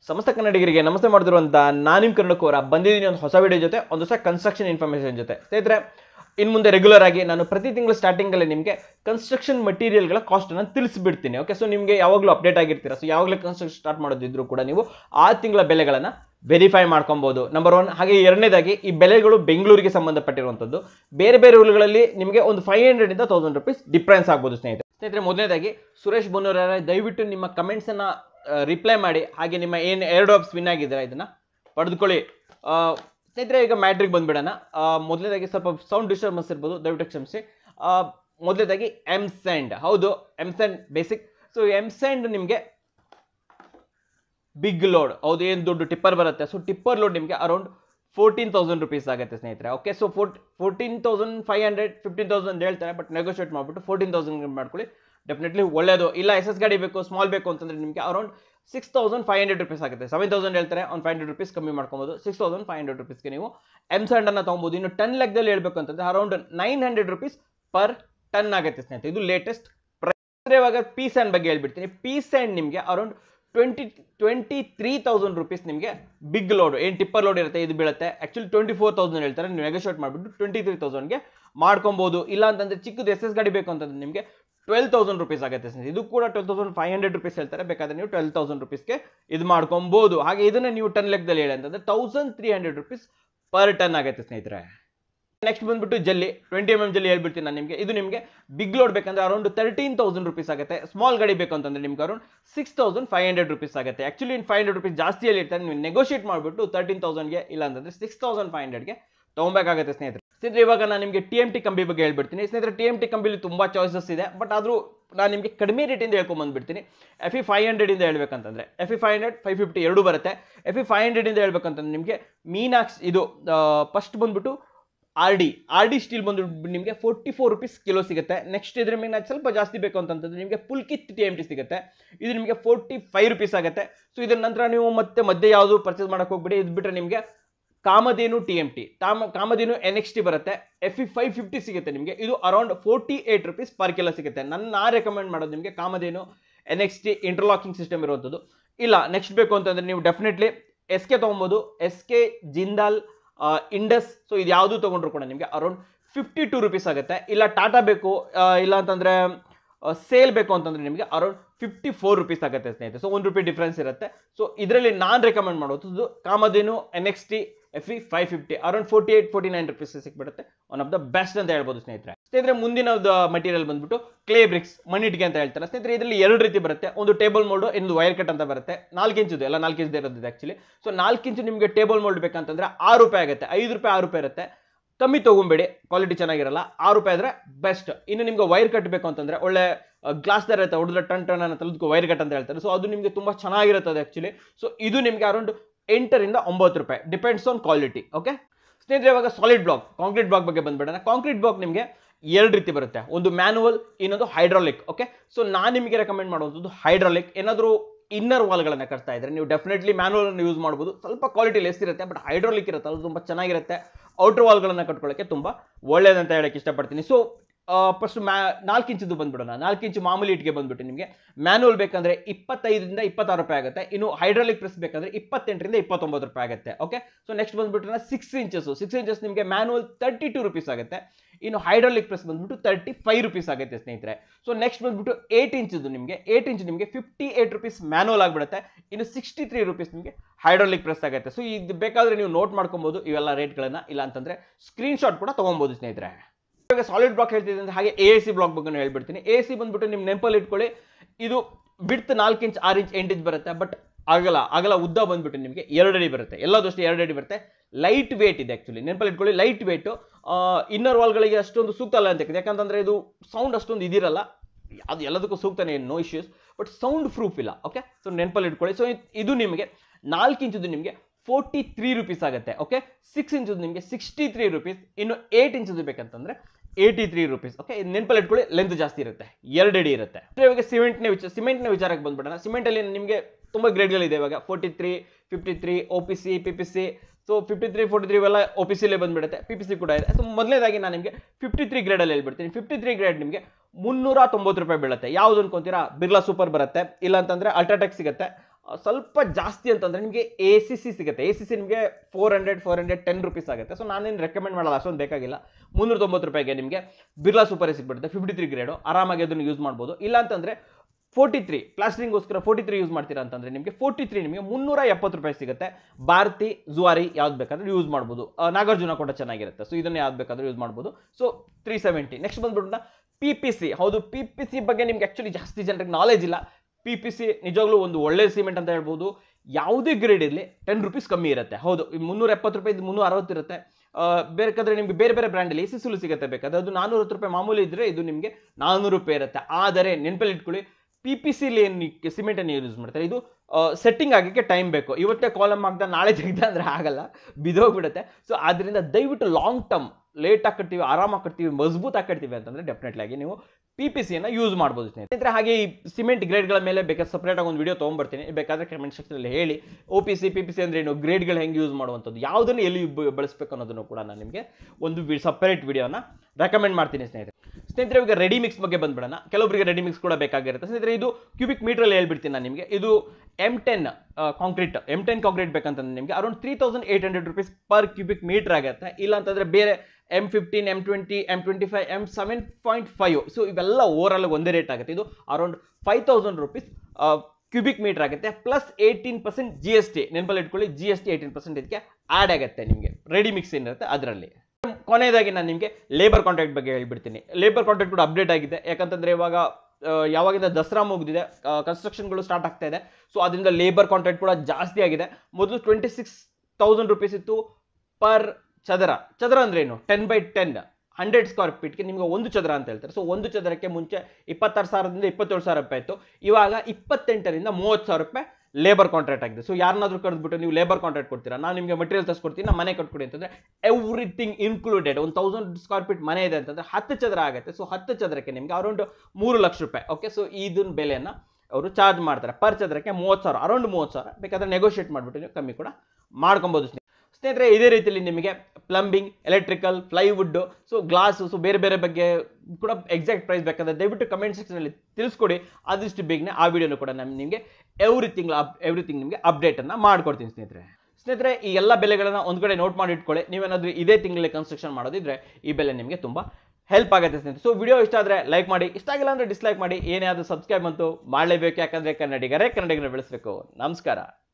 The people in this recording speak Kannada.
ಸಮಸ್ತ ಕನ್ನಡಿಗರಿಗೆ ನಮಸ್ತೆ ಮಾಡ್ತಿರುವಂತ ನಾನು ನಿಮ್ಮ ಕನ್ನಡಕೋರ ಬಂದಿದ್ದೀನಿ ಒಂದು ಹೊಸ ವಿಡಿಯೋ ಜೊತೆ ಒಂದು ಹೊಸ ಕನ್ಸ್ಟ್ರಕ್ಷನ್ ಇನ್ಫಾರ್ಮೇಷನ್ ಜೊತೆ ಸ್ನೇಹಿತರೆ ಇನ್ನು ಮುಂದೆ ರೆಗ್ಯುಲರ್ ಆಗಿ ನಾನು ಪ್ರತಿ ತಿಂಗಳು ಸ್ಟಾರ್ಟಿಂಗಲ್ಲಿ ನಿಮಗೆ ಕನ್ಸ್ಟ್ರಕ್ಷನ್ ಮಟೀರಿಯಲ್ಗಳ ಕಾಸ್ಟನ್ನು ತಿಳಿಸ್ಬಿಡ್ತೀನಿ ಓಕೆ ಸೊ ನಿಮಗೆ ಯಾವಾಗಲೂ ಅಪ್ಡೇಟ್ ಆಗಿರ್ತೀರಾ ಸೊ ಯಾವಾಗಲೇ ಕನ್ಸ್ಟ್ರಕ್ಷನ್ ಸ್ಟಾರ್ಟ್ ಮಾಡೋದಿದ್ರು ಕೂಡ ನೀವು ಆ ತಿಂಗಳ ಬೆಲೆಗಳನ್ನು ವೆರಿಫೈ ಮಾಡ್ಕೊಬೋದು ನಂಬರ್ ಒನ್ ಹಾಗೆ ಎರಡನೇದಾಗಿ ಈ ಬೆಲೆಗಳು ಬೆಂಗಳೂರಿಗೆ ಸಂಬಂಧಪಟ್ಟಿರುವಂಥದ್ದು ಬೇರೆ ಬೇರೆ ಊರುಗಳಲ್ಲಿ ನಿಮಗೆ ಒಂದು ಫೈವ್ ಹಂಡ್ರೆಡಿಂದ ತೌಸಂಡ್ ರುಪೀಸ್ ಡಿಫ್ರೆನ್ಸ್ ಆಗ್ಬೋದು ಸ್ನೇಹಿತರೆ ಸ್ನೇಹಿತರೆ ಮೊದಲನೇದಾಗಿ ಸುರೇಶ್ ಬೊನ್ನೂರವರ ದಯವಿಟ್ಟು ನಿಮ್ಮ ಕಮೆಂಟ್ಸನ್ನು ರಿಪ್ಲೈ ಮಾಡಿ ಹಾಗೆ ನಿಮ್ಮ ಏನು ಎರಡು ಆಪ್ಸ್ ವಿನ್ ಆಗಿದ್ದೀರಾ ಇದನ್ನು ಪಡೆದುಕೊಳ್ಳಿ ಆ, ಸ್ನೇಹಿತರೆ ಈಗ ಮ್ಯಾಟ್ರಿಗೆ ಬಂದ್ಬಿಡೋಣ ಆ, ಮೊದಲನೇದಾಗಿ ಸ್ವಲ್ಪ ಸೌಂಡ್ ಡಿಸ್ಟರ್ಬೆನ್ಸ್ ಇರ್ಬೋದು ದಯವಿಟ್ಟು ಕ್ಷಮಿಸಿ ಆ, ಮೊದಲನೇದಾಗಿ ಎಮ್ ಸ್ಯಾಂಡ್ ಹೌದು M sand basic so M sand ನಿಮಗೆ ಬಿಗ್ ಲೋಡ್ ಹೌದು ಏನು ದೊಡ್ಡ ಟಿಪ್ಪರ್ ಬರುತ್ತೆ ಸೊ ಟಿಪ್ಪರ್ ಲೋಡ್ ನಿಮಗೆ ಅರೌಂಡ್ ಫೋರ್ಟೀನ್ ತೌಸಂಡ್ ರುಪೀಸ್ ಆಗುತ್ತೆ ಸ್ನೇಹಿತರೆ okay so fort fourteen thousand five hundred fifteen thousand ಹೇಳ್ತಾರೆ ಬಟ್ ನೆಗೋಷಿಯೇಟ್ ಮಾಡಿಬಿಟ್ಟು ಫೋರ್ಟೀನ್ ತೌಸಂಡ್ ಮಾಡ್ಕೊಳ್ಳಿ ಡೆಫಿನೆಟ್ಲಿ ಒಳ್ಳೆಯದು ಇಲ್ಲ ಎಸ್ ಎಸ್ ಗಾಡಿ ಬೇಕು ಸ್ಮಾಲ್ ಬೇಕು ಅಂತಂದ್ರೆ ನಿಮಗೆ around six thousand five hundred rupees ಆಗುತ್ತೆ ಸೆವೆನ್ ತೌಸಂಡ್ ಹೇಳ್ತಾರೆ ಒಂದು ಫೈವ್ ಹಂಡ್ರೆಡ್ ರುಪೀಸ್ ಕಮ್ಮಿ ಮಾಡ್ಕೊಬೋದು ಸಿಕ್ಸ್ ತೌಸಂಡ್ ಫೈವ್ ಹಂಡ್ರೆಡ್ ರುಪೀಸ್ಗೆ ನೀವು ಎಮ್ ಸ್ಯಾಂಡನ್ನು ತೊಗೊಬೋದು ಇನ್ನು ಟನ್ ಲೆಕ್ಕದಲ್ಲಿ ಹೇಳ್ಬೇಕು ಅಂತಂದ್ರೆ around nine hundred rupees per ton ಆಗುತ್ತೆ ಸ್ನೇಹಿತರೆ ಇದು ಲೇಟೆಸ್ಟ್ ಇವಾಗ ಪೀ ಸ್ಯಾಂಡ್ ಬಗ್ಗೆ ಹೇಳ್ಬಿಡ್ತೀನಿ ಪೀ ಸ್ಯಾಂಡ್ ನಿಮಗೆ around twenty twenty three thousand rupees ನಿಮಗೆ ಬಿಗ್ ಲೋಡ್ ಏನು ಟಿಪ್ಪರ್ ಲೋಡ್ ಇರುತ್ತೆ ಇದು ಬೀಳುತ್ತೆ ಆ್ಯಕ್ಚುಲಿ ಟ್ವೆಂಟಿ ಫೋರ್ ತೌಸಂಡ್ ಹೇಳ್ತಾರೆ ನೀವು ನೆಗೋಷಿಯೇಟ್ ಮಾಡಿಬಿಟ್ಟು ಟ್ವೆಂಟಿ ತ್ರೀ ತೌಸಂಡ್ಗೆ ಮಾಡ್ಕೊಬೋದು ಇಲ್ಲ ಅಂತಂದ್ರೆ ಚಿಕ್ಕದು ಎಸ್ ಎಸ್ ಗಾಡಿ ಬೇಕು ಅಂತಂದ್ರೆ ನಿಮಗೆ ಟ್ವೆಲ್ ತೌಸಂಡ್ ರುಪೀಸ್ ಆಗುತ್ತೆ ಸ್ನೇಹಿತರೆ ಇದು ಕೂಡ twelve thousand five hundred rupees ಹೇಳ್ತಾರೆ ಬೇಕಾದ್ರೆ ನೀವು ಟ್ವೆಲ್ ತೌಸಂಡ್ ರುಪೀಸ್ಗೆ ಇದು ಮಾಡ್ಕೊಬೋದು ಹಾಗೆ ಇದನ್ನ ನೀವು ಟನ್ ಲೆಕ್ಕದಲ್ಲಿ ಹೇಳಿ ಅಂತಂದ್ರೆ thousand three hundred rupees per ton ಆಗುತ್ತೆ ಸ್ನೇಹಿತರೆ ನೆಕ್ಸ್ಟ್ ಬಂದ್ಬಿಟ್ಟು ಜಲ್ಲಿ ಟ್ವೆಂಟಿ ಎಮ್ ಎಮ್ ಜಲ್ಲಿ ಹೇಳ್ಬಿಡ್ತೀನಿ ನಾನು ನಿಮಗೆ ಇದು ನಿಮಗೆ ಬಿಗ್ ಲೋಡ್ ಬೇಕಂದ್ರೆ ಅರೌಂಡ್ ತರ್ಟೀನ್ ತೌಸಂಡ್ ರುಪೀಸ್ ಆಗುತ್ತೆ ಸ್ಮಾಲ್ ಗಾಡಿ ಬೇಕು ಅಂತಂದ್ರೆ ನಿಮ್ಗೆ around six thousand five hundred rupees ಆಗುತ್ತೆ ಆಕ್ಚುಲಿ ಇನ್ ಫೈವ್ ಹಂಡ್ರೆಡ್ ರುಪೀಸ್ ಜಾಸ್ತಿಯಲ್ಲಿ ಇರ್ತಾರೆ ನೀವು ನೆಗೋಷಿಯೇಟ್ ಮಾಡಿಬಿಟ್ಟು ತರ್ಟೀನ್ ತೌಸಂಡ್ಗೆ ಇಲ್ಲ ಅಂತಂದ್ರೆ ಸಿಕ್ಸ್ ತೌಸಂಡ್ ಫೈವ್ ಹಂಡ್ರೆಡ್ಗೆ ತೊಗೊಬೇಕಾಗುತ್ತೆ ಸ್ನೇಹಿತರೆ ಸ್ನೇಹಿತರೆ ಇವಾಗ ನಾನು ನಿಮಗೆ ಟಿ ಎಮ್ ಟಿ ಕಂಬಿ ಬಗ್ಗೆ ಹೇಳ್ಬಿಡ್ತೀನಿ ಸ್ನೇಹಿತರೆ ಟಿ ಎಮ್ ಟಿ ಕಂಬಿಲಿ ತುಂಬ ಚಾಯ್ಸಸ್ ಇದೆ ಬಟ್ ಆದರೂ ನಾನು ನಿಮಗೆ ಕಡಿಮೆ ರೇಟಿಂದ ಹೇಳ್ಕೊಂಡ್ ಬಂದ್ಬಿಡ್ತೀನಿ ಎಫ್ ಇ ಫೈವ್ ಹಂಡ್ರೆಡಿಂದ ಹೇಳ್ಬೇಕಂತಂದ್ರೆ F E five hundred five fifty ಎರಡು ಬರುತ್ತೆ ಎಫ್ ಇ ಫೈವ್ ಹಂಡ್ರೆಡಿಂದ ಹೇಳ್ಬೇಕಂತಂದ್ರೆ ನಿಮಗೆ ಮೀನಾಕ್ಸ್ ಇದು ಫಸ್ಟ್ ಬಂದ್ಬಿಟ್ಟು R D R D steel ಬಂದು ನಿಮಗೆ ಫೋರ್ಟಿ ಫೋರ್ ರುಪೀಸ್ ಕಿಲೋ ಸಿಗುತ್ತೆ ನೆಕ್ಸ್ಟ್ ಇದ್ರ ಮೇಲೆ ನಾನು ಸ್ವಲ್ಪ ಜಾಸ್ತಿ ಬೇಕು ಅಂತಂತಂದ್ರೆ ನಿಮಗೆ ಪುಲ್ಕಿತ್ ಟಿ ಎಮ್ ಟಿ ಸಿಗುತ್ತೆ ಇದು ನಿಮಗೆ ಫೋರ್ಟಿ ಫೈವ್ ರುಪೀಸ್ ಆಗುತ್ತೆ ಸೊ ಇದರ ನಂತರ ನೀವು ಮತ್ತೆ ಮಧ್ಯೆ ಯಾವುದು ಪರ್ಚೇಸ್ ಮಾಡಕ್ಕೆ ಹೋಗ್ಬಿಡಿ ಇದು ಬಿಟ್ಟರೆ ನಿಮಗೆ ಕಾಮಧೇನು ಟಿ ಎಮ್ ಟಿ ತಾಮ ಕಾಮಧೇನು ಎನ್ ಎಕ್ಸ್ ಟಿ ಬರುತ್ತೆ ಎಫ್ ಇ ಫೈವ್ ಫಿಫ್ಟಿ ಸಿಗುತ್ತೆ ನಿಮಗೆ ಇದು around forty eight rupees per kilo ಸಿಗುತ್ತೆ ನನ್ನ ನಾ ರೆಕಮೆಂಡ್ ಮಾಡೋದು ನಿಮಗೆ Kamadhenu N X T interlocking system ಇರುವಂಥದ್ದು ಇಲ್ಲ ನೆಕ್ಸ್ಟ್ ಬೇಕು ಅಂತಂದ್ರೆ ನೀವು ಡೆಫಿನೆಟ್ಲಿ ಎಸ್ ಕೆ ತೊಗೊಬೋದು S K Jindal Indus so ಇದು ಯಾವುದು ತೊಗೊಂಡ್ರು ಕೂಡ ನಿಮಗೆ ಅರೌಂಡ್ ಫಿಫ್ಟಿ ಟೂ ರುಪೀಸ್ ಆಗುತ್ತೆ ಇಲ್ಲ ಟಾಟಾ ಬೇಕು ಆ, ಇಲ್ಲ ಅಂತಂದರೆ ಸೇಲ್ ಬೇಕು ಅಂತಂದ್ರೆ ನಿಮಗೆ ಅರೌಂಡ್ ಫಿಫ್ಟಿ ಫೋರ್ ರುಪೀಸ್ ಆಗುತ್ತೆ ಸ್ನೇಹಿತರೆ ಸೊ ಒಂದು ರೂಪಾಯಿ ಡಿಫ್ರೆನ್ಸ್ ಇರುತ್ತೆ ಸೊ ಇದರಲ್ಲಿ ನಾನು ರೆಕಮೆಂಡ್ ಮಾಡೋದು Kamadhenu N X T F E five fifty around forty eight forty nine rupees ಸಿಕ್ಬಿಡುತ್ತೆ ಒನ್ ಆಫ್ ದ ಬೆಸ್ಟ್ ಅಂತ ಹೇಳ್ಬೋದು ಸ್ನೇಹಿತರೆ ಸ್ನೇಹಿತರೆ ಮುಂದಿನ ಮಟೀರಿಯಲ್ ಬಂದ್ಬಿಟ್ಟು ಕ್ಲೇ ಬ್ರಿಕ್ಸ್ ಮಣ್ಣಿಟ್ಗೆ ಅಂತ ಹೇಳ್ತಾರೆ ಸ್ನೇಹಿತರೆ ಇದರಲ್ಲಿ ಎರಡು ರೀತಿ ಬರುತ್ತೆ ಒಂದು ಟೇಬಲ್ ಮೋಲ್ಡ್ ಇನ್ನೊಂದು ವೈರ್ ಕಟ್ ಅಂತ ಬರುತ್ತೆ ನಾಲ್ಕು ಇಂಚಿದು ಎಲ್ಲ ನಾಲ್ಕು ಇಂಚು ಇರೋದು ಆಕ್ಚುಲಿ ಸೊ ನಾಲ್ಕು ಇಂಚು ನಿಮಗೆ ಟೇಬಲ್ ಮೋಲ್ಡ್ ಬೇಕಂತಂದ್ರೆ ಆರು ರೂಪಾಯಿ ಆಗುತ್ತೆ ಐದು ರೂಪಾಯಿ ಆರು ರೂಪಾಯಿ ಇರುತ್ತೆ ಕಮ್ಮಿ ತೊಗೊಂಬೇಡಿ ಕ್ವಾಲಿಟಿ ಚೆನ್ನಾಗಿರಲ್ಲ ಆರು ರೂಪಾಯಿ ಆದರೆ ಬೆಸ್ಟ್ ಇನ್ನು ನಿಮ್ಗೆ ವೈರ್ ಕಟ್ ಬೇಕು ಅಂತಂದ್ರೆ ಒಳ್ಳೆ ಗ್ಲಾಸ್ ತರ ಇರುತ್ತೆ ಹೊಡೆದ್ರೆ ಟನ್ ಟನ್ ಅನ್ನೋ ತಲದಕ್ಕೂ ವೈರ್ ಕಟ್ ಅಂತ ಹೇಳ್ತಾರೆ ಸೊ ಅದು ನಿಮಗೆ ತುಂಬ ಚೆನ್ನಾಗಿರುತ್ತದೆ ಆ್ಯಕ್ಚುಲಿ ಸೊ ಇದು ನಿಮಗೆ ಅರೌಂಡ್ ಎಂಟರಿಂದ ಒಂಬತ್ತು ರೂಪಾಯಿ ಡಿಪೆಂಡ್ಸ್ ಆನ್ ಕ್ವಾಲಿಟಿ ಓಕೆ ಸ್ನೇಹಿತರೆ ಇವಾಗ ಸಾಲಿಡ್ ಬ್ಲಾಕ್ ಕಾಂಕ್ರೀಟ್ ಬ್ಲಾಕ್ ಬಗ್ಗೆ ಬಂದ್ಬಿಡೋಣ ಕಾಂಕ್ರೀಟ್ ಬ್ಲಾಕ್ ನಿಮಗೆ ಎರಡು ರೀತಿ ಬರುತ್ತೆ ಒಂದು ಮ್ಯಾನುವಲ್ ಇನ್ನೊಂದು ಹೈಡ್ರಾಲಿಕ್ ಓಕೆ ಸೊ ನಾನು ನಿಮಗೆ ರೆಕಮೆಂಡ್ ಮಾಡುವಂಥದ್ದು ಹೈಡ್ರಾಲಿಕ್ ಏನಾದರೂ ಇನ್ನರ್ ವಾಲ್ಗಳನ್ನ ಕಟ್ತಾ ಇದ್ರೆ ನೀವು ಡೆಫಿನೆಟ್ಲಿ ಮ್ಯಾನುವಲ್ ಅನ್ನು ಯೂಸ್ ಮಾಡ್ಬೋದು ಸ್ವಲ್ಪ ಕ್ವಾಲಿಟಿ ಲೆಸ್ ಇರುತ್ತೆ ಬಟ್ ಹೈಡ್ರಾಲಿಕ್ ಇರುತ್ತೆ ಅದು ತುಂಬ ಚೆನ್ನಾಗಿರುತ್ತೆ ಔಟರ್ ವಾಲ್ಗಳನ್ನ ಕಟ್ಕೊಳ್ಳೋಕ್ಕೆ ತುಂಬ ಒಳ್ಳೇದಂತ ಹೇಳಕ್ಕೆ ಇಷ್ಟಪಡ್ತೀನಿ ಸೊ ಫಸ್ಟ್ ಮ್ಯಾ ನಾಲ್ಕು ಇಂಚಿದ್ದು ಬಂದ್ಬಿಡೋಣ ನಾಲ್ಕು ಇಂಚು ಮಾಮೂಲಿ ಇಟ್ಗೆ ಬಂದ್ಬಿಟ್ಟು ನಿಮಗೆ ಮ್ಯಾನುವಲ್ ಬೇಕಂದ್ರೆ ಇಪ್ಪತ್ತೈದರಿಂದ ಇಪ್ಪತ್ತಾರು ರೂಪಾಯಿ ಆಗುತ್ತೆ ಇನ್ನು ಹೈಡ್ರಾಲಿಕ್ ಪ್ರೆಸ್ ಬೇಕಂದ್ರೆ ಇಪ್ಪತ್ತೆಂಟರಿಂದ ಇಪ್ಪತ್ತೊಂಬತ್ತು ರೂಪಾಯಿ ಆಗುತ್ತೆ ಓಕೆ ಸೊ ನೆಕ್ಸ್ಟ್ ಬಂದ್ಬಿಟ್ಟು ಸಿಕ್ಸ್ ಇಂಚಸ್ ಸಿಕ್ಸ್ ಇಂಚಸ್ ನಿಮಗೆ ಮ್ಯಾನುವಲ್ ತರ್ಟಿ ಟೂ ರುಪೀಸ್ ಆಗುತ್ತೆ ಇನ್ನು ಹೈಡ್ರಾಲಿಕ್ ಪ್ರೆಸ್ ಬಂದ್ಬಿಟ್ಟು ತರ್ಟಿ ಫೈವ್ ರುಪೀಸ್ ಆಗುತ್ತೆ ಸ್ನೇಹಿತರೆ ಸೊ ನೆಕ್ಸ್ಟ್ ಬಂದ್ಬಿಟ್ಟು ಏಟ್ ಇಂಚದು ನಿಮಗೆ ಏಟ್ ಇಂಚ್ ನಿಮಗೆ ಫಿಫ್ಟಿ ಏಟ್ ರುಪೀಸ್ ಮ್ಯಾನುವಲ್ ಆಗಿಬಿಡುತ್ತೆ ಇನ್ನು ಸಿಕ್ಸ್ಟಿ ತ್ರೀ ರುಪೀಸ್ ನಿಮಗೆ ಹೈಡ್ರಾಲಿಕ್ ಪ್ರೆಸ್ ಆಗುತ್ತೆ ಸೊ ಇದು ಬೇಕಾದ್ರೆ ನೀವು ನೋಟ್ ಮಾಡ್ಕೊಬೋದು ಇವೆಲ್ಲ ರೇಟ್ಗಳನ್ನ ಇಲ್ಲ ಅಂತಂದ್ರೆ ಸ್ಕ್ರೀನ್ ಶಾಟ್ ಕೂಡ ತೊಗೊಬೋದು ಸ್ನೇಹಿತರೆ ಇವಾಗ ಸಾಲಿಡ್ ಬ್ಲಾಕ್ ಹೇಳ್ತಿದ್ದೆ ಅಂದ್ರೆ ಹಾಗೆ ಎ ಸಿ ಬ್ಲಾಕ್ ಬಗ್ಗೆ ಹೇಳ್ಬಿಡ್ತೀನಿ ಎ ಸಿ ಬಂದ್ಬಿಟ್ಟು ನಿಮ್ಮ ನೆನಪಲ್ಲಿ ಇಟ್ಕೊಳ್ಳಿ ಇದು ಬಿಡ್ತ್ ನಾಲ್ಕು ಇಂಚ್ ಆರು ಇಂಚ್ ಎಂಟು ಇಂಚ್ ಬರುತ್ತೆ ಬಟ್ ಆಗಲ್ಲ ಆಗಲ್ಲ ಉದ್ದ ಬಂದ್ಬಿಟ್ಟು ನಿಮಗೆ ಎರಡು ಅಡಿ ಬರುತ್ತೆ ಎಲ್ಲದಷ್ಟು ಎರಡು ಅಡಿ ಬರುತ್ತೆ ಲೈಟ್ ವೇಟ್ ಇದೆ ಆ್ಯಕ್ಚುಲಿ ನೆನಪಲ್ಲಿ ಇಟ್ಕೊಳ್ಳಿ ಲೈಟ್ ವೇಟು ಇನ್ನರ್ ವಾಲ್ಗಳಿಗೆ ಅಷ್ಟೊಂದು ಸೂಕ್ತ ಅಲ್ಲ ಅಂತ ಯಾಕಂತಂದ್ರೆ ಇದು ಸೌಂಡ್ ಅಷ್ಟೊಂದು ಇದಿರಲ್ಲ ಅದು ಎಲ್ಲದಕ್ಕೂ ಸೂಕ್ತನೇ no issues but sound proof ಇಲ್ಲ ಓಕೆ ಸೊ ನೆನಪಲ್ಲಿ ಇಟ್ಕೊಳ್ಳಿ ಸೊ ಇದು ನಿಮಗೆ ನಾಲ್ಕು ಇಂಚದು ನಿಮಗೆ ಫೋರ್ಟಿ ತ್ರೀ ರುಪೀಸ್ ಆಗುತ್ತೆ ಓಕೆ ಸಿಕ್ಸ್ ಇಂಚದು ನಿಮಗೆ ಸಿಕ್ಸ್ಟಿ ತ್ರೀ ರುಪೀಸ್ ಇನ್ನು ಏಟ್ ಇಂಚದು ಬೇಕಂತಂದ್ರೆ ಏಯ್ಟಿ ತ್ರೀ ರುಪೀಸ್ ಓಕೆ ನೆನಪಲ್ಲಿ ಇಟ್ಕೊಳ್ಳಿ ಲೆಂತ್ ಜಾಸ್ತಿ ಇರುತ್ತೆ ಎರಡು ಅಡಿ ಇರುತ್ತೆ ಇವಾಗ ಸಿಮೆಂಟ್ನ ವಿಚಾರ ಸಿಮೆಂಟ್ನ ವಿಚಾರಕ್ಕೆ ಬಂದ್ಬಿಡೋಣ ಸಿಮೆಂಟಲ್ಲಿ ನಿಮಗೆ ತುಂಬ ಗ್ರೇಡ್ಗಳಿದೆ ಇವಾಗ forty three fifty three O P C P P C so fifty three forty three ಇವೆಲ್ಲ ಒ ಪಿ ಸಿಲೇ ಬಂದ್ಬಿಡುತ್ತೆ ಪಿ ಪಿ ಸಿ ಕೂಡ ಇದೆ ಸೊ ಮೊದಲನೇದಾಗಿ ನಾನು ನಿಮಗೆ ಫಿಫ್ಟಿ ತ್ರೀ ಗ್ರೇಡಲ್ಲಿ ಹೇಳ್ಬಿಡ್ತೀನಿ ಫಿಫ್ಟಿ ತ್ರೀ ಗ್ರೇಡ್ ನಿಮಗೆ ಮುನ್ನೂರ ತೊಂಬತ್ತು ರೂಪಾಯಿ ಬೀಳುತ್ತೆ ಯಾವ್ದು ಅನ್ಕೊಂತೀರಾ ಬಿರ್ಲಾ ಸೂಪರ್ ಬರುತ್ತೆ ಇಲ್ಲ ಅಂತಂದ್ರೆ ಅಲ್ಟ್ರಾಟೆಕ್ ಸಿಗುತ್ತೆ ಸ್ವಲ್ಪ ಜಾಸ್ತಿ ಅಂತಂದ್ರೆ ನಿಮಗೆ ಎ ಸಿ ಸಿ ಸಿಗುತ್ತೆ ಎ ಸಿ ಸಿ ನಿಮಗೆ four hundred four hundred ten rupees ಆಗುತ್ತೆ ಸೊ ನಾನೇನು ರೆಕಮೆಂಡ್ ಮಾಡಲ್ಲ ಅಷ್ಟೊಂದು ಬೇಕಾಗಿಲ್ಲ ಮುನ್ನೂರ ತೊಂಬತ್ತು ರೂಪಾಯಿಗೆ ನಿಮಗೆ ಬಿರ್ಲಾ ಸೂಪರ್ ಸಿಗ್ಬಿಡುತ್ತೆ ಫಿಫ್ಟಿ ತ್ರೀ ಗ್ರೇಡು ಆರಾಮಾಗಿ ಅದನ್ನು ಯೂಸ್ ಮಾಡ್ಬೋದು ಇಲ್ಲ ಅಂತಂದ್ರೆ ಫೋರ್ಟಿ ತ್ರೀ ಪ್ಲಾಸ್ಟರಿಂಗೋಸ್ಕರ ಫೋರ್ಟಿ ತ್ರೀ ಯೂಸ್ ಮಾಡ್ತೀರಾ ಅಂತಂದ್ರೆ ನಿಮಗೆ ಫೋರ್ಟಿ ತ್ರೀ ನಿಮಗೆ ಮುನ್ನೂರ ಎಪ್ಪತ್ತು ರೂಪಾಯಿ ಸಿಗುತ್ತೆ ಭಾರತಿ ಜುವಾರಿ ಯಾವ್ದು ಬೇಕಾದ್ರೂ ಯೂಸ್ ಮಾಡ್ಬೋದು ಆ, ನಾಗಾರ್ಜುನ ಕೂಡ ಚೆನ್ನಾಗಿರುತ್ತೆ ಸೊ ಇದನ್ನ ಯಾವ್ದು ಬೇಕಾದ್ರೂ ಯೂಸ್ ಮಾಡ್ಬೋದು ಸೊ ತ್ರೀ ಸೆವೆಂಟಿ ನೆಕ್ಸ್ಟ್ ಬಂದ್ಬಿಟ್ಟು ಪಿ ಪಿ ಸಿ ಹೌದು ಪಿ ಪಿ ಸಿ ಬಗ್ಗೆ ನಿಮ್ಗೆ ಆಕ್ಚುಲಿ ಜಾಸ್ತಿ ಜನರಿಗೆ ನಾಲೆಜ್ ಇಲ್ಲ ಪಿ ಪಿ ಸಿ ನಿಜವಾಗ್ಲೂ ಒಂದು ಒಳ್ಳೆ ಸಿಮೆಂಟ್ ಅಂತ ಹೇಳ್ಬೋದು ಯಾವುದೇ ಗ್ರೇಡ್ ಇರಲಿ ಟೆನ್ ರುಪೀಸ್ ಕಮ್ಮಿ ಇರುತ್ತೆ ಹೌದು ಈ ಮುನ್ನೂರ ಎಪ್ಪತ್ತು ರೂಪಾಯಿ ಮುನ್ನೂರ ಅರವತ್ತು ಇರುತ್ತೆ ಆ, ಬೇಕಾದ್ರೆ ನಿಮ್ಗೆ ಬೇರೆ ಬೇರೆ ಬ್ರ್ಯಾಂಡಲ್ಲಿ ಎ ಸಿ ಸುಲು ಸಿಗುತ್ತೆ ಬೇಕಾದ್ರೆ ಅದು ನಾನೂರ ಹತ್ತು ರೂಪಾಯಿ ಮಾಮೂಲಿ ಇದ್ರೆ ಇದು ನಿಮಗೆ ನಾನ್ನೂರು ರೂಪಾಯಿ ಇರುತ್ತೆ ಆದರೆ ನೆನಪಲ್ಲಿ ಇಟ್ಕೊಳ್ಳಿ ಪಿ ಪಿ ಸಿಲಿ ಏನು ಸಿಮೆಂಟ್ ಅನ್ನು ಯೂಸ್ ಮಾಡ್ತಾರೆ ಇದು ಸೆಟ್ಟಿಂಗ್ ಆಗಕ್ಕೆ ಟೈಮ್ ಬೇಕು ಇವತ್ತೇ ಕಾಲಮ್ ಹಾಕ್ದ ನಾಳೆ ತೆಗ್ದ ಅಂದ್ರೆ ಆಗಲ್ಲ ಬಿದೋಗ್ಬಿಡುತ್ತೆ ಸೊ ಆದ್ರಿಂದ ದಯವಿಟ್ಟು ಲಾಂಗ್ ಟರ್ಮ್ ಲೇಟ್ ಆಗಿ ಕಟ್ತೀವಿ ಆರಾಮಾಗಿ ಕಟ್ತೀವಿ ಮಜಬೂತ್ ಆಗಿ ಕಟ್ತೀವಿ ಅಂತಂದ್ರೆ ಡೆಫಿನೆಟ್ಲಿ ಆಗಿ ನೀವು ಪಿ ಪಿ ಸಿಯನ್ನು ಯೂಸ್ ಮಾಡ್ಬೋದು ಸ್ನೇಹಿತರೆ ಹಾಗೆ ಈ ಸಿಮೆಂಟ್ ಗ್ರೇಡ್ಗಳ ಮೇಲೆ ಬೇಕಾದ್ರೆ ಸಪ್ರೇಟ್ ಆಗಿ ಒಂದು ವಿಡಿಯೋ ತೊಗೊಂಡ್ಬರ್ತೀನಿ ಬೇಕಾದ್ರೆ ಕಮೆಂಟ್ ಸೆಕ್ಷನಲ್ಲಿ ಹೇಳಿ O P C P P C ಅಂದ್ರೆ ಏನು ಗ್ರೇಡ್ಗಳು ಹೆಂಗೆ ಯೂಸ್ ಮಾಡುವಂಥದ್ದು ಯಾವುದನ್ನು ಎಲ್ಲಿ ಬ- ಬಳಸ್ಬೇಕು ಅನ್ನೋದನ್ನು ಕೂಡ ನಾನು ನಿಮಗೆ ಒಂದು ಸಪ್ರೇಟ್ ವಿಡಿಯೋನ ರೆಕಮೆಂಡ್ ಮಾಡ್ತೀನಿ ಸ್ನೇಹಿತರೆ ಸ್ನೇಹಿತರೆ ಈಗ ರೆಡಿ ಮಿಕ್ಸ್ ಬಗ್ಗೆ ಬಂದ್ಬಿಡೋಣ ಕೆಲವೊಬ್ಬರಿಗೆ ರೆಡಿ ಮಿಕ್ಸ್ ಕೂಡ ಬೇಕಾಗಿರುತ್ತೆ ಸ್ನೇಹಿತರೆ ಇದು ಕ್ಯೂಬಿಕ್ ಮೀಟ್ರಲ್ಲಿ ಹೇಳ್ಬಿಡ್ತೀನಿ ನಾನು ನಿಮಗೆ ಇದು M ten concrete M ten concrete ಬೇಕಂತಂದ್ರೆ ನಿಮಗೆ around three thousand eight hundred rupees per cubic metre ಆಗುತ್ತೆ ಇಲ್ಲ ಅಂತಂದ್ರೆ ಬೇರೆ M fifteen M twenty M twenty five M seven point five so ಇವೆಲ್ಲ ಓವರ್ ಆಲ್ ಒಂದೇ ರೇಟ್ ಆಗುತ್ತೆ ಇದು around five thousand rupees cubic metre ಆಗುತ್ತೆ plus eighteen percent G S T ನೆನಪಲ್ಲಿ ಇಟ್ಕೊಳ್ಳಿ G S T eighteen percent ಇದಕ್ಕೆ ಆ್ಯಡ್ ಆಗುತ್ತೆ ನಿಮಗೆ ರೆಡಿ ಮಿಕ್ಸ್ ಏನಿರುತ್ತೆ ಅದರಲ್ಲಿ ಕೊನೆಯದಾಗಿ ನಾನು ನಿಮಗೆ ಲೇಬರ್ ಕಾಂಟ್ರಾಕ್ಟ್ ಬಗ್ಗೆ ಹೇಳ್ಬಿಡ್ತೀನಿ ಲೇಬರ್ ಕಾಂಟ್ರಾಕ್ಟ್ ಕೂಡ ಅಪ್ಡೇಟ್ ಆಗಿದೆ ಯಾಕಂತಂದ್ರೆ ಇವಾಗ ಆ, ಯಾವಾಗಿಂದ ದಸರಾ ಮುಗಿದಿದೆ ಕನ್ಸ್ಟ್ರಕ್ಷನ್ಗಳು ಸ್ಟಾರ್ಟ್ ಆಗ್ತಾ ಇದೆ ಸೊ ಅದರಿಂದ ಲೇಬರ್ ಕಾಂಟ್ರಾಕ್ಟ್ ಕೂಡ ಜಾಸ್ತಿ ಆಗಿದೆ ಮೊದಲು ಟ್ವೆಂಟಿ ಸಿಕ್ಸ್ ತೌಸಂಡ್ ರುಪೀಸ್ ಇತ್ತು ಪರ್ ಚದರ ಚದರ ಅಂದ್ರೆ ಏನು ten by ten hundred square ಫೀಟ್ಗೆ ನಿಮ್ಗೆ ಒಂದು ಚದರ ಅಂತ ಹೇಳ್ತಾರೆ ಸೊ ಒಂದು ಚದರಕ್ಕೆ ಮುಂಚೆ ಇಪ್ಪತ್ತಾರು ಸಾವಿರದಿಂದ ಇಪ್ಪತ್ತೇಳು ಸಾವಿರ ರೂಪಾಯಿ ಇತ್ತು ಇವಾಗ ಇಪ್ಪತ್ತೆಂಟರಿಂದ ಮೂವತ್ತು ಸಾವಿರ ರೂಪಾಯಿ ಲೇಬರ್ ಕಾಂಟ್ರಾಕ್ಟ್ ಆಗಿದೆ ಸೊ ಯಾರನ್ನಾದ್ರೂ ಕರೆದ್ಬಿಟ್ಟು ನೀವು ಲೇಬರ್ ಕಾಂಟ್ರಾಕ್ಟ್ ಕೊಡ್ತೀರಾ ನಾನು ನಿಮಗೆ ಮಟೀರಿಯಲ್ ತರಿಸ್ಕೊಡ್ತೀನಿ ನಾನು ಮನೆ ಕಟ್ಕೊಡಿ ಅಂತಂದ್ರೆ ಎವ್ರಿಥಿಂಗ್ ಇನ್ಕ್ಲೂಡೆಡ್ ಒಂದು ತೌಸಂಡ್ ಸ್ಕ್ವೇರ್ ಫೀಟ್ ಮನೆ ಇದೆ ಅಂತಂದ್ರೆ ಹತ್ತು ಚದರ ಆಗುತ್ತೆ ಸೊ ಹತ್ತು ಚದರಕ್ಕೆ ನಿಮಗೆ ಅರೌಂಡ್ ಮೂರು ಲಕ್ಷ ರೂಪಾಯಿ ಓಕೆ ಸೊ ಇದನ್ನ ಬೆಲೆಯನ್ನು ಅವರು ಚಾರ್ಜ್ ಮಾಡ್ತಾರೆ ಪರ್ ಚದರಕ್ಕೆ ಮೂವತ್ತು ಸಾವಿರ ಅರೌಂಡ್ ಮೂವತ್ತು ಸಾವಿರ ಬೇಕಾದ್ರೆ ನೆಗೋಷಿಯೇಟ್ ಮಾಡಿಬಿಟ್ಟು ನೀವು ಕಮ್ಮಿ ಕೂಡ ಮಾಡ್ಕೊಬೋದು ಸ್ನೇಹಿತರೆ. ಸ್ನೇಹಿತರೆ ಇದೇ ರೀತಿಯಲ್ಲಿ ನಿಮಗೆ plumbing electrical plywood so glass so ಬೇರೆ ಬೇರೆ ಬಗ್ಗೆ ಕೂಡ ಎಕ್ಸಾಕ್ಟ್ ಪ್ರೈಸ್ ಬೇಕಾದ್ರೆ ದಯವಿಟ್ಟು ಕಮೆಂಟ್ ಸೆಕ್ಷನಲ್ಲಿ ತಿಳಿಸ್ಕೊಡಿ ಆದಷ್ಟು ಬೇಗನೆ ಆ ವಿಡಿಯೋನು ಕೂಡ ನಾನು ನಿಮಗೆ ಎವ್ರಿಥಿಂಗ್ ಎವ್ರಿಥಿಂಗ್ ನಿಮಗೆ ಅಪ್ಡೇಟನ್ನು ಮಾಡ್ಕೊಡ್ತೀನಿ ಸ್ನೇಹಿತರೆ ಸ್ನೇಹಿತರೆ ಈ ಎಲ್ಲ ಬೆಲೆಗಳನ್ನ ಒಂದು ಕಡೆ ನೋಟ್ ಮಾಡಿ ಇಟ್ಕೊಳ್ಳಿ ನೀವೇನಾದ್ರೂ ಇದೇ ತಿಂಗಳಲ್ಲಿ ಕನ್ಸ್ಟ್ರಕ್ಷನ್ ಮಾಡೋದಿದ್ರೆ ಈ ಬೆಲೆ ನಿಮಗೆ ತುಂಬ ಹೆಲ್ಪ್ ಆಗುತ್ತೆ ಸ್ನೇಹಿತರೆ ಸೊ ವಿಡಿಯೋ ಇಷ್ಟ ಆದರೆ ಲೈಕ್ ಮಾಡಿ ಇಷ್ಟ ಆಗಿಲ್ಲ ಅಂದರೆ ಡಿಸ್ಲೈಕ್ ಮಾಡಿ ಏನೇ ಆದರೂ ಸಬ್ಸ್ಕ್ರೈಬ್ ಅಂತೂ ಮಾಡಲೇಬೇಕು ಯಾಕಂದರೆ ಕನ್ನಡಿಗರೇ ಕನ್ನಡಿಗರ ಬೆಳೆಸಬೇಕು ನಮಸ್ಕಾರ